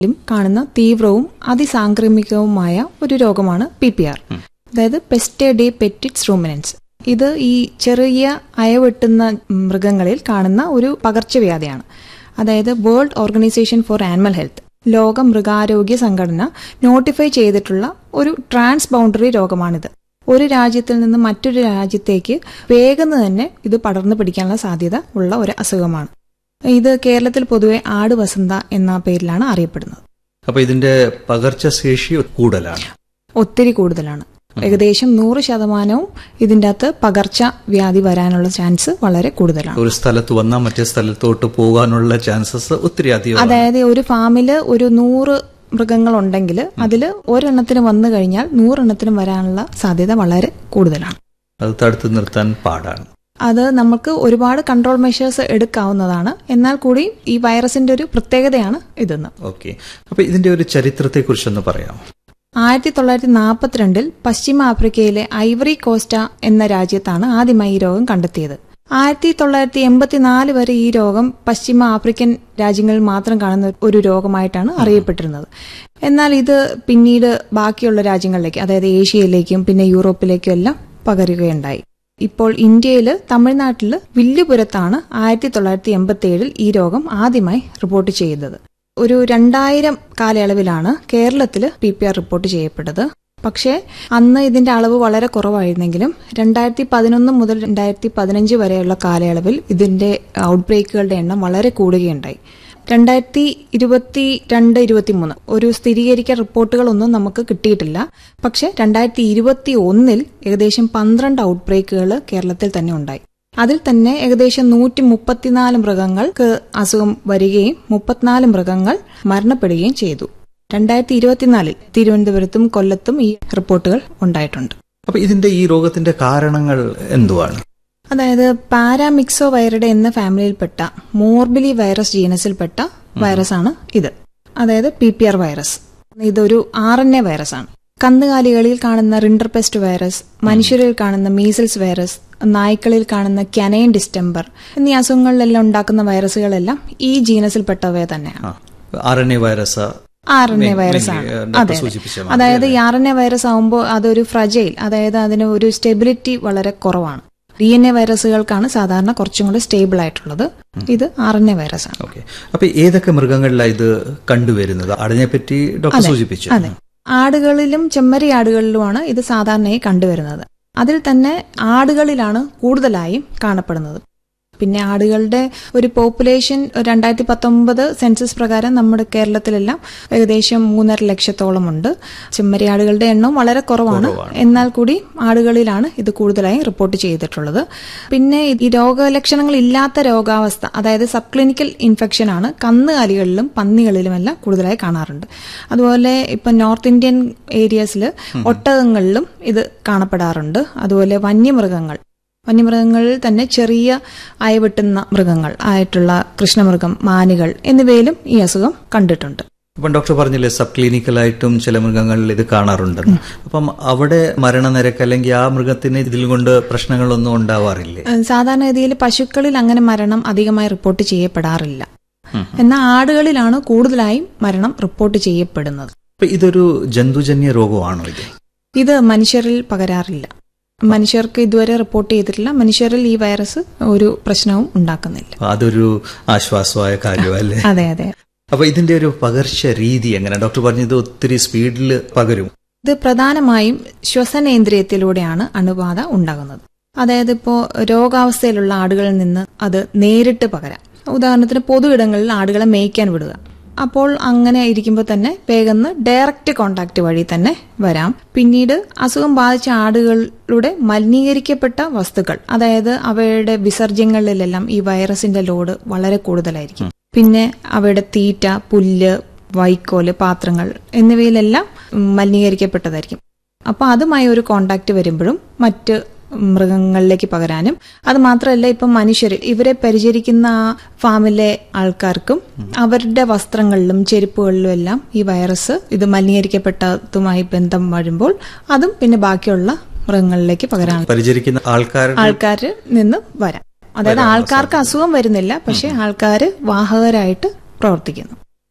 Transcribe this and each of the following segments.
ും കാണുന്ന തീവ്രവും അതിസാംക്രമികവുമായ ഒരു രോഗമാണ് പി പി ആർ അതായത് പെസ്റ്റേ ഡേ പെറ്റിറ്റ്സ് റൂമിനൻസ് ഇത് ഈ ചെറിയ അയവെട്ടുന്ന മൃഗങ്ങളിൽ കാണുന്ന ഒരു പകർച്ചവ്യാധിയാണ് അതായത് World Organisation for Animal Health ലോക മൃഗാരോഗ്യ സംഘടന നോട്ടിഫൈ ചെയ്തിട്ടുള്ള ഒരു ട്രാൻസ് ബൗണ്ടറി രോഗമാണിത് ഒരു രാജ്യത്തിൽ നിന്ന് മറ്റൊരു രാജ്യത്തേക്ക് വേഗം തന്നെ ഇത് പടർന്നു പിടിക്കാനുള്ള സാധ്യത ഉള്ള ഒരു അസുഖമാണ് ഇത് കേരളത്തിൽ പൊതുവെ ആട് വസന്ത എന്ന പേരിലാണ് അറിയപ്പെടുന്നത് അപ്പൊ ഇതിന്റെ പകർച്ചശേഷി കൂടുതലാണ് ഒത്തിരി കൂടുതലാണ് ഏകദേശം നൂറ് ശതമാനവും ഇതിൻ്റെ അകത്ത് പകർച്ച വ്യാധി വരാനുള്ള ചാൻസ് വളരെ കൂടുതലാണ് ഒരു സ്ഥലത്ത് വന്നാൽ മറ്റേ സ്ഥലത്തോട്ട് പോകാനുള്ള ചാൻസസ് ഒത്തിരി അധികം അതായത് ഒരു ഫാമില് ഒരു നൂറ് മൃഗങ്ങളുണ്ടെങ്കിൽ അതിൽ ഒരെണ്ണത്തിന് വന്നു കഴിഞ്ഞാൽ നൂറെണ്ണത്തിനും വരാനുള്ള സാധ്യത വളരെ കൂടുതലാണ് അത് തടുത്തു നിർത്താൻ പാടാണ് അത് നമുക്ക് ഒരുപാട് കൺട്രോൾ മെഷേഴ്സ് എടുക്കാവുന്നതാണ് എന്നാൽ കൂടി ഈ വൈറസിന്റെ ഒരു പ്രത്യേകതയാണ് ഇതെന്ന് ഓക്കെ അപ്പൊ ഇതിന്റെ ഒരു ചരിത്രത്തെ കുറിച്ചൊന്ന് പറയാം ആയിരത്തി തൊള്ളായിരത്തി നാൽപ്പത്തിരണ്ടിൽ പശ്ചിമ ആഫ്രിക്കയിലെ ഐവറി കോസ്റ്റ എന്ന രാജ്യത്താണ് ആദ്യമായി ഈ രോഗം കണ്ടെത്തിയത് ആയിരത്തി തൊള്ളായിരത്തി എൺപത്തിനാല് വരെ ഈ രോഗം പശ്ചിമ ആഫ്രിക്കൻ രാജ്യങ്ങളിൽ മാത്രം കാണുന്ന ഒരു രോഗമായിട്ടാണ് അറിയപ്പെട്ടിരുന്നത് എന്നാൽ ഇത് പിന്നീട് ബാക്കിയുള്ള രാജ്യങ്ങളിലേക്ക് അതായത് ഏഷ്യയിലേക്കും പിന്നെ യൂറോപ്പിലേക്കും എല്ലാം പകരുകയുണ്ടായി ഇപ്പോൾ ഇന്ത്യയിൽ തമിഴ്നാട്ടിൽ വില്ലുപുരത്താണ് ആയിരത്തി തൊള്ളായിരത്തി എൺപത്തി ഏഴിൽ ഈ രോഗം ആദ്യമായി റിപ്പോർട്ട് ചെയ്തത് ഒരു രണ്ടായിരം കാലയളവിലാണ് കേരളത്തിൽ പി പി ആർ റിപ്പോർട്ട് ചെയ്യപ്പെട്ടത് പക്ഷേ അന്ന് ഇതിന്റെ അളവ് വളരെ കുറവായിരുന്നെങ്കിലും രണ്ടായിരത്തി പതിനൊന്ന് മുതൽ രണ്ടായിരത്തി പതിനഞ്ച് വരെയുള്ള കാലയളവിൽ ഇതിന്റെ ഔട്ട്ബ്രേക്കുകളുടെ എണ്ണം വളരെ കൂടുകയുണ്ടായി രണ്ടായിരത്തി ഇരുപത്തി രണ്ട് ഇരുപത്തിമൂന്ന് ഒരു സ്ഥിരീകരിക്കാൻ റിപ്പോർട്ടുകളൊന്നും നമുക്ക് കിട്ടിയിട്ടില്ല പക്ഷെ രണ്ടായിരത്തി ഇരുപത്തി ഒന്നിൽ ഏകദേശം പന്ത്രണ്ട് ഔട്ട്ബ്രേക്കുകൾ കേരളത്തിൽ തന്നെ ഉണ്ടായി അതിൽ തന്നെ ഏകദേശം നൂറ്റി മുപ്പത്തിനാല് മൃഗങ്ങൾക്ക് അസുഖം വരികയും മുപ്പത്തിനാല് മൃഗങ്ങൾ മരണപ്പെടുകയും ചെയ്തു രണ്ടായിരത്തി ഇരുപത്തിനാലിൽ തിരുവനന്തപുരത്തും കൊല്ലത്തും ഈ റിപ്പോർട്ടുകൾ ഉണ്ടായിട്ടുണ്ട് അപ്പൊ ഇതിന്റെ ഈ രോഗത്തിന്റെ കാരണങ്ങൾ എന്തുവാണ് അതായത് പാരാമിക്സോ വൈറഡെ എന്ന ഫാമിലിയിൽപ്പെട്ട മോർബിലി വൈറസ് ജീനസിൽപ്പെട്ട വൈറസാണ് ഇത് അതായത് പി പി ആർ വൈറസ് ഇതൊരു ആർ എൻ എ വൈറസ് ആണ് കന്നുകാലികളിൽ കാണുന്ന റിൻഡർപെസ്റ്റ് വൈറസ് മനുഷ്യരിൽ കാണുന്ന മീസിൽസ് വൈറസ് നായ്ക്കളിൽ കാണുന്ന ക്യനൈൻ ഡിസ്റ്റംബർ എന്നീ അസുഖങ്ങളിലെല്ലാം ഉണ്ടാക്കുന്ന വൈറസുകളെല്ലാം ഈ ജീനസിൽപ്പെട്ടവ തന്നെയാണ് R N A virus R N A virus ആണ് അതെ സൂചിപ്പിച്ച അതായത് ഈ ആർ എൻ എ വൈറസ് ആകുമ്പോൾ അതൊരു ഫ്രജൈൽ അതായത് അതിന് ഒരു സ്റ്റെബിലിറ്റി വളരെ കുറവാണ് ഡി എൻ എ വൈറസുകൾക്കാണ് സാധാരണ കുറച്ചും കൂടി സ്റ്റേബിൾ ആയിട്ടുള്ളത് ഇത് ആർ എൻ എ വൈറസ് ആണ് ഓക്കെ അപ്പൊ ഏതൊക്കെ മൃഗങ്ങളിലാണ് ഇത് കണ്ടുവരുന്നത് അതിനെപ്പറ്റി ഡോക്ടർ സൂചിപ്പിച്ചു അതെ ആടുകളിലും ചെമ്മരി ആടുകളിലുമാണ് ഇത് സാധാരണയായി കണ്ടുവരുന്നത് അതിൽ തന്നെ ആടുകളിലാണ് കൂടുതലായും കാണപ്പെടുന്നത് പിന്നെ ആടുകളുടെ ഒരു പോപ്പുലേഷൻ രണ്ടായിരത്തി പത്തൊമ്പത് സെൻസസ് പ്രകാരം നമ്മുടെ കേരളത്തിലെല്ലാം ഏകദേശം മൂന്നര ലക്ഷത്തോളം ഉണ്ട് ചെമ്മരി ആടുകളുടെ എണ്ണം വളരെ കുറവാണ് എന്നാൽ കൂടി ആടുകളിലാണ് ഇത് കൂടുതലായും റിപ്പോർട്ട് ചെയ്തിട്ടുള്ളത് പിന്നെ ഈ രോഗലക്ഷണങ്ങൾ ഇല്ലാത്ത രോഗാവസ്ഥ അതായത് സബ് ക്ലിനിക്കൽ ഇൻഫെക്ഷൻ ആണ് കന്നുകാലികളിലും പന്നികളിലുമെല്ലാം കൂടുതലായി കാണാറുണ്ട് അതുപോലെ ഇപ്പൊ നോർത്ത് ഇന്ത്യൻ ഏരിയസിൽ ഒട്ടകങ്ങളിലും ഇത് കാണപ്പെടാറുണ്ട് അതുപോലെ വന്യമൃഗങ്ങൾ വന്യമൃഗങ്ങളിൽ തന്നെ ചെറിയ അയവെട്ടുന്ന മൃഗങ്ങൾ ആയിട്ടുള്ള കൃഷ്ണമൃഗം മാനുകൾ എന്നിവയിലും ഈ അസുഖം കണ്ടിട്ടുണ്ട് അപ്പം ഡോക്ടർ പറഞ്ഞില്ലേ സബ് ക്ലിനിക്കലായിട്ടും ചില മൃഗങ്ങളിൽ ഇത് കാണാറുണ്ടെന്ന് അപ്പം അവിടെ മരണനിരക്ക് അല്ലെങ്കിൽ ആ മൃഗത്തിന് ഇതിൽ കൊണ്ട് പ്രശ്നങ്ങളൊന്നും ഉണ്ടാവാറില്ലേ ഏഹ് സാധാരണഗതിയിൽ പശുക്കളിൽ അങ്ങനെ മരണം അധികമായി റിപ്പോർട്ട് ചെയ്യപ്പെടാറില്ല എന്നാൽ ആടുകളിലാണ് കൂടുതലായും മരണം റിപ്പോർട്ട് ചെയ്യപ്പെടുന്നത് അപ്പൊ ഇതൊരു ജന്തുജന്യ രോഗമാണോ ഇത് ഇത് മനുഷ്യരിൽ പകരാറില്ല മനുഷ്യർക്ക് ഇതുവരെ റിപ്പോർട്ട് ചെയ്തിട്ടില്ല മനുഷ്യരിൽ ഈ വൈറസ് ഒരു പ്രശ്നവും ഉണ്ടാക്കുന്നില്ല അപ്പൊ അതൊരു ആശ്വാസമായ കാര്യമല്ലേ അതെ അതെ അപ്പൊ ഇതിന്റെ ഒരു പകർച്ച രീതി എങ്ങനെ ഡോക്ടർ പറഞ്ഞത് ഒത്തിരി സ്പീഡിൽ പകരും ഇത് പ്രധാനമായും ശ്വസനേന്ദ്രിയത്തിലൂടെയാണ് അണുബാധ ഉണ്ടാകുന്നത് അതായത് ഇപ്പോൾ രോഗാവസ്ഥയിലുള്ള ആടുകളിൽ നിന്ന് അത് നേരിട്ട് പകരാം ഉദാഹരണത്തിന് പൊതു ഇടങ്ങളിൽ ആടുകളെ മേയ്ക്കാൻ വിടുക അപ്പോൾ അങ്ങനെ ഇരിക്കുമ്പോൾ തന്നെ വേഗം ഡയറക്റ്റ് കോണ്ടാക്ട് വഴി തന്നെ വരാം പിന്നീട് അസുഖം ബാധിച്ച ആടുകളുടെ മലിനീകരിക്കപ്പെട്ട വസ്തുക്കൾ അതായത് അവയുടെ വിസർജ്യങ്ങളിലെല്ലാം ഈ വൈറസിന്റെ ലോഡ് വളരെ കൂടുതലായിരിക്കും പിന്നെ അവയുടെ തീറ്റ പുല്ല് വൈക്കോല് പാത്രങ്ങൾ എന്നിവയിലെല്ലാം മലിനീകരിക്കപ്പെട്ടതായിരിക്കും അപ്പോൾ അതുമായി ഒരു കോണ്ടാക്ട് വരുമ്പോഴും മറ്റ് മൃഗങ്ങളിലേക്ക് പകരാനും അത് മാത്രമല്ല ഇപ്പം മനുഷ്യർ ഇവരെ പരിചരിക്കുന്ന ആ ഫാമിലെ ആൾക്കാർക്കും അവരുടെ വസ്ത്രങ്ങളിലും ചെരുപ്പുകളിലും എല്ലാം ഈ വൈറസ് ഇത് മലിനീകരിക്കപ്പെട്ടതുമായി ബന്ധം വരുമ്പോൾ അതും പിന്നെ ബാക്കിയുള്ള മൃഗങ്ങളിലേക്ക് പകരാൻ പരിചരിക്കുന്ന ആൾക്കാരുടെ ആൾക്കാരിൽ നിന്ന് വരാം അതായത് ആൾക്കാർക്ക് അസുഖം വരുന്നില്ല പക്ഷെ ആൾക്കാർ വാഹകരായിട്ട് പ്രവർത്തിക്കുന്നു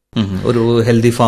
ഉം. ഒരു ഹെൽത്തി